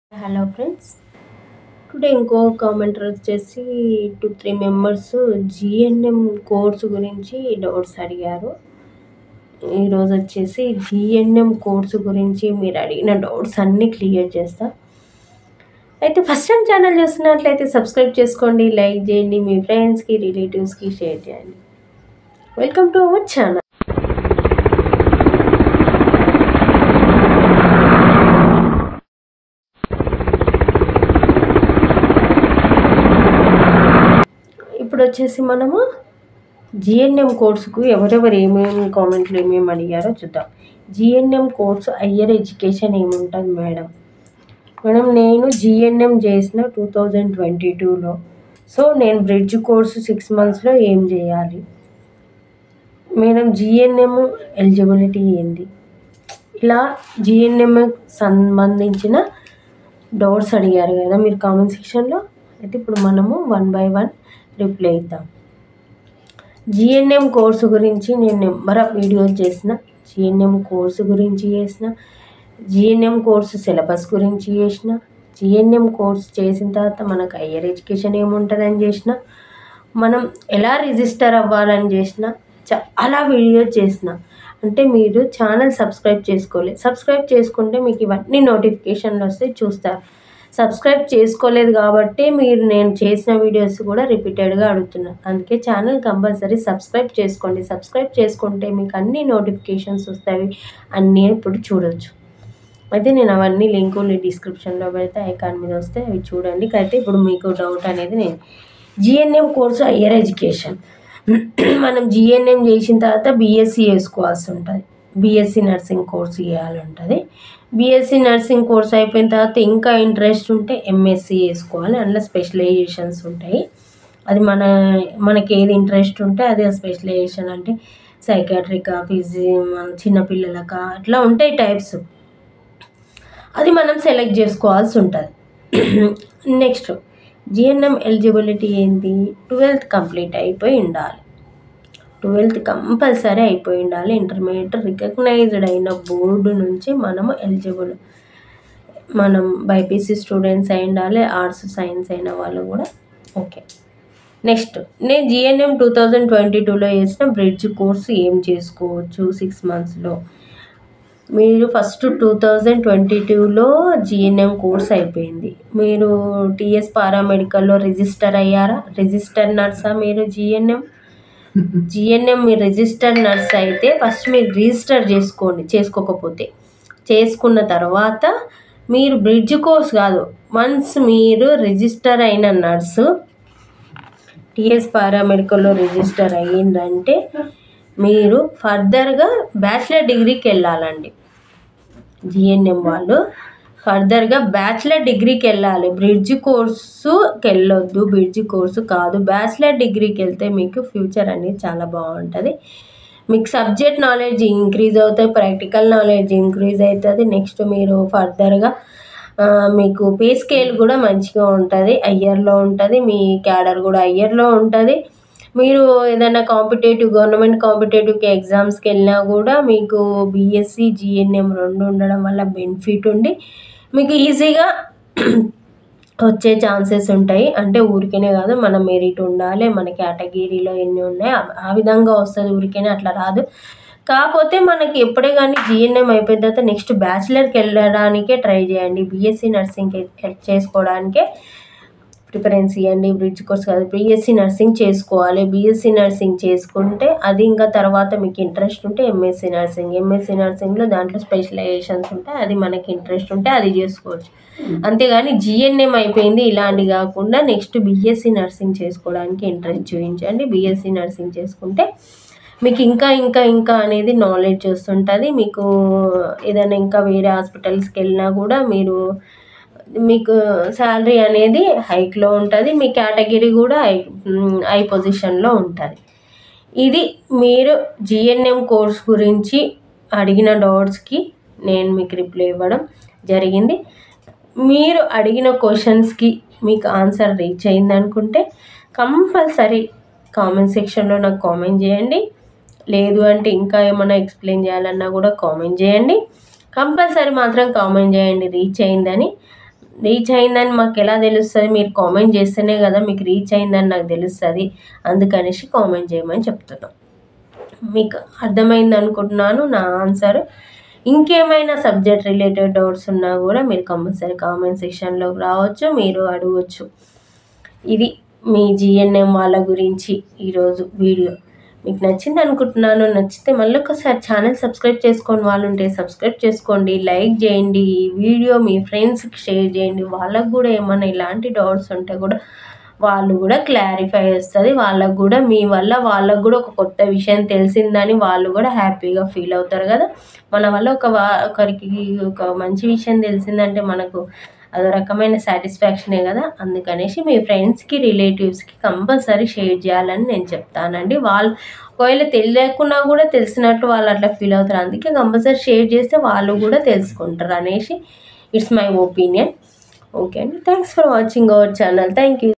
hello friends today ఇంకో commenter వచ్చేసి two three members GNM course గురించి డౌట్స్ అడిగారు ఈరోజు వచ్చేసి జిఎన్ఎం కోర్స్ గురించి మీరు అడిగిన డౌట్స్ అన్నీ క్లియర్ చేస్తా అయితే ఫస్ట్ టైం ఛానల్ చూస్తున్నట్లయితే సబ్స్క్రైబ్ చేసుకోండి లైక్ చేయండి మీ ఫ్రెండ్స్కి రిలేటివ్స్కి షేర్ చేయండి వెల్కమ్ టు అవర్ ఛానల్ ఇప్పుడు వచ్చేసి మనము జిఎన్ఎం కోర్సుకు ఎవరెవరు ఏమేమి కామెంట్లు ఏమేమి అడిగారో చూద్దాం జిఎన్ఎం కోర్సు హయ్యర్ ఎడ్యుకేషన్ ఏముంటుంది మేడం మేడం నేను జిఎన్ఎం చేసిన టూ థౌజండ్ ట్వంటీ టూలో సో నేను బ్రిడ్జ్ కోర్సు సిక్స్ మంత్స్లో ఏం చేయాలి మేడం జిఎన్ఎం ఎలిజిబిలిటీ ఏంది ఇలా జిఎన్ఎం సంబంధించిన డౌట్స్ అడిగారు కదా మీరు కామెంట్ సెక్షన్లో అయితే ఇప్పుడు మనము వన్ బై వన్ రిప్లై ఇద్దాం జిఎన్ఎం కోర్సు గురించి నేను నెంబర్ ఆఫ్ వీడియోస్ చేసిన జిఎన్ఎం కోర్సు గురించి చేసిన జిఎన్ఎం కోర్సు సిలబస్ గురించి చేసిన జిఎన్ఎం కోర్స్ చేసిన తర్వాత మనకు హయ్యర్ ఎడ్యుకేషన్ ఏముంటుందని చేసిన మనం ఎలా రిజిస్టర్ అవ్వాలని చేసిన చాలా వీడియోస్ చేసిన అంటే మీరు ఛానల్ సబ్స్క్రైబ్ చేసుకోలేదు సబ్స్క్రైబ్ చేసుకుంటే మీకు ఇవన్నీ నోటిఫికేషన్లు వస్తే చూస్తారు సబ్స్క్రైబ్ చేసుకోలేదు కాబట్టి మీరు నేను చేసిన వీడియోస్ కూడా రిపీటెడ్గా అడుగుతున్నాను అందుకే ఛానల్ కంపల్సరీ సబ్స్క్రైబ్ చేసుకోండి సబ్స్క్రైబ్ చేసుకుంటే మీకు అన్ని నోటిఫికేషన్స్ వస్తాయి అన్నీ ఇప్పుడు చూడొచ్చు అయితే నేను అవన్నీ లింకులు డిస్క్రిప్షన్లో పెడితే ఐకాన్ మీద వస్తే అవి చూడండి అయితే ఇప్పుడు మీకు డౌట్ అనేది నేను జిఎన్ఎం కోర్సు హయ్యర్ ఎడ్యుకేషన్ మనం జిఎన్ఎం చేసిన తర్వాత బీఎస్సీ చేసుకోవాల్సి ఉంటుంది బీఎస్సీ నర్సింగ్ కోర్స్ చేయాలి ఉంటుంది బీఎస్సీ నర్సింగ్ కోర్స్ అయిపోయిన తర్వాత ఇంకా ఇంట్రెస్ట్ ఉంటే ఎంఎస్సీ వేసుకోవాలి అందులో స్పెషలైజేషన్స్ ఉంటాయి అది మన మనకి ఏది ఇంట్రెస్ట్ ఉంటే అది స్పెషలైజేషన్ అంటే సైకాట్రికా ఫిజి చిన్నపిల్లలకా అట్లా ఉంటాయి టైప్స్ అది మనం సెలెక్ట్ చేసుకోవాల్సి ఉంటుంది నెక్స్ట్ జిఎన్ఎం ఎలిజిబిలిటీ ఏంటి ట్వెల్త్ కంప్లీట్ అయిపోయి ఉండాలి ట్వెల్త్ కంపల్సరీ అయిపోయి ఉండాలి ఇంటర్మీడియట్ రికగ్నైజ్డ్ అయిన బోర్డు నుంచి మనము ఎలిజిబుల్ మనం బైపీసీ స్టూడెంట్స్ అయి ఉండాలి ఆర్ట్స్ సైన్స్ అయిన వాళ్ళు కూడా ఓకే నెక్స్ట్ నేను జిఎన్ఎం టూ థౌజండ్ ట్వంటీ టూలో చేసిన బ్రిడ్జ్ కోర్సు ఏం చేసుకోవచ్చు సిక్స్ మంత్స్లో మీరు ఫస్ట్ టూ థౌజండ్ ట్వంటీ టూలో జిఎన్ఎం కోర్స్ అయిపోయింది మీరు టీఎస్ పారామెడికల్లో రిజిస్టర్ అయ్యారా రిజిస్టర్ నర్సా మీరు జిఎన్ఎం జిఎన్ఎం మీరు రిజిస్టర్ నర్స్ అయితే ఫస్ట్ మీరు రిజిస్టర్ చేసుకోండి చేసుకోకపోతే చేసుకున్న తర్వాత మీరు బ్రిడ్జ్ కోర్స్ కాదు వన్స్ మీరు రిజిస్టర్ అయిన నర్సు టిఎస్ పారామెడికల్లో రిజిస్టర్ అయ్యిందంటే మీరు ఫర్దర్గా బ్యాచిలర్ డిగ్రీకి వెళ్ళాలండి జిఎన్ఎం వాళ్ళు ఫర్దర్గా బ్యాచిలర్ డిగ్రీకి వెళ్ళాలి బ్రిడ్జ్ కోర్సుకి వెళ్ళొద్దు బ్రిడ్జ్ కోర్సు కాదు బ్యాచిలర్ డిగ్రీకి వెళ్తే మీకు ఫ్యూచర్ అనేది చాలా బాగుంటుంది మీకు సబ్జెక్ట్ నాలెడ్జ్ ఇంక్రీజ్ అవుతుంది ప్రాక్టికల్ నాలెడ్జ్ ఇంక్రీజ్ అవుతుంది నెక్స్ట్ మీరు ఫర్దర్గా మీకు పే స్కేల్ కూడా మంచిగా ఉంటుంది అయ్యర్లో ఉంటుంది మీ క్యాడర్ కూడా అయ్యర్లో ఉంటుంది మీరు ఏదైనా కాంపిటేటివ్ గవర్నమెంట్ కాంపిటేటివ్కి ఎగ్జామ్స్కి వెళ్ళినా కూడా మీకు బీఎస్సీ జిఎన్ఎం రెండు ఉండడం వల్ల బెనిఫిట్ ఉండి మీకు ఈజీగా వచ్చే ఛాన్సెస్ ఉంటాయి అంటే ఊరికేనే కాదు మన మెరిట్ ఉండాలి మన కేటగిరీలో ఎన్ని ఉన్నాయి ఆ విధంగా వస్తుంది ఊరికేనే అట్లా రాదు కాకపోతే మనకి ఎప్పుడే కానీ జిఎన్ఎం అయిపోయిన తర్వాత నెక్స్ట్ బ్యాచిలర్కి వెళ్ళడానికే ట్రై చేయండి బీఎస్సీ నర్సింగ్ చేసుకోవడానికే ప్రిఫరెన్స్ ఇవ్వండి బ్రిడ్జ్ కోర్స్ కాదు బీఎస్సీ నర్సింగ్ చేసుకోవాలి బీఎస్సీ నర్సింగ్ చేసుకుంటే అది ఇంకా తర్వాత మీకు ఇంట్రెస్ట్ ఉంటే ఎంఎస్సీ నర్సింగ్ ఎంఎస్సీ నర్సింగ్లో దాంట్లో స్పెషలైజేషన్స్ ఉంటాయి అది మనకి ఇంట్రెస్ట్ ఉంటే అది చేసుకోవచ్చు అంతేగాని జిఎన్ఎం అయిపోయింది ఇలాంటి కాకుండా నెక్స్ట్ బీఎస్సీ నర్సింగ్ చేసుకోవడానికి ఇంట్రెస్ట్ చూపించండి బీఎస్సీ నర్సింగ్ చేసుకుంటే మీకు ఇంకా ఇంకా ఇంకా అనేది నాలెడ్జ్ వస్తుంటుంది మీకు ఏదైనా ఇంకా వేరే హాస్పిటల్స్కి వెళ్ళినా కూడా మీరు మీకు శాలరీ అనేది హైక్లో ఉంటుంది మీ కేటగిరీ కూడా హై హై పొజిషన్లో ఉంటుంది ఇది మీరు జిఎన్ఎం కోర్స్ గురించి అడిగిన డౌట్స్కి నేను మీకు రిప్లై ఇవ్వడం జరిగింది మీరు అడిగిన క్వశ్చన్స్కి మీకు ఆన్సర్ రీచ్ అయింది అనుకుంటే కంపల్సరీ కామెంట్ సెక్షన్లో నాకు కామెంట్ చేయండి లేదు అంటే ఇంకా ఏమైనా ఎక్స్ప్లెయిన్ చేయాలన్నా కూడా కామెంట్ చేయండి కంపల్సరీ మాత్రం కామెంట్ చేయండి రీచ్ అయిందని రీచ్ అయిందని మాకు ఎలా తెలుస్తుంది మీరు కామెంట్ చేస్తేనే కదా మీకు రీచ్ అయిందని నాకు తెలుస్తుంది అందుకనేసి కామెంట్ చేయమని చెప్తున్నాం మీకు అర్థమైంది అనుకుంటున్నాను నా ఆన్సర్ ఇంకేమైనా సబ్జెక్ట్ రిలేటెడ్ డౌట్స్ ఉన్నా కూడా మీరు కంపల్సరీ కామెంట్ సెక్షన్లోకి రావచ్చు మీరు అడగవచ్చు ఇది మీ జిఎన్ఎం వాళ్ళ గురించి ఈరోజు వీడియో మీకు నచ్చింది అనుకుంటున్నాను నచ్చితే మళ్ళీ ఒకసారి ఛానల్ సబ్స్క్రైబ్ చేసుకొని వాళ్ళు ఉంటే సబ్స్క్రైబ్ చేసుకోండి లైక్ చేయండి ఈ వీడియో మీ ఫ్రెండ్స్కి షేర్ చేయండి వాళ్ళకు కూడా ఏమైనా ఇలాంటి డౌట్స్ ఉంటే కూడా వాళ్ళు కూడా క్లారిఫై వస్తుంది వాళ్ళకు కూడా మీ వల్ల వాళ్ళకు కూడా ఒక కొత్త విషయం తెలిసిందని వాళ్ళు కూడా హ్యాపీగా ఫీల్ అవుతారు కదా మన వల్ల ఒక ఒకరికి ఒక మంచి విషయం తెలిసిందంటే మనకు అదో రకమైన సాటిస్ఫాక్షనే కదా అందుకనేసి మీ ఫ్రెండ్స్కి రిలేటివ్స్కి కంపల్సరీ షేర్ చేయాలని నేను చెప్తానండి వాళ్ళు ఒకవేళ తెలియకున్నా కూడా తెలిసినట్టు వాళ్ళు అట్లా ఫీల్ అవుతారు అందుకే కంపల్సరీ షేర్ చేస్తే వాళ్ళు కూడా తెలుసుకుంటారు అనేసి ఇట్స్ మై ఒపీనియన్ ఓకే అండి thanks for watching our channel thank you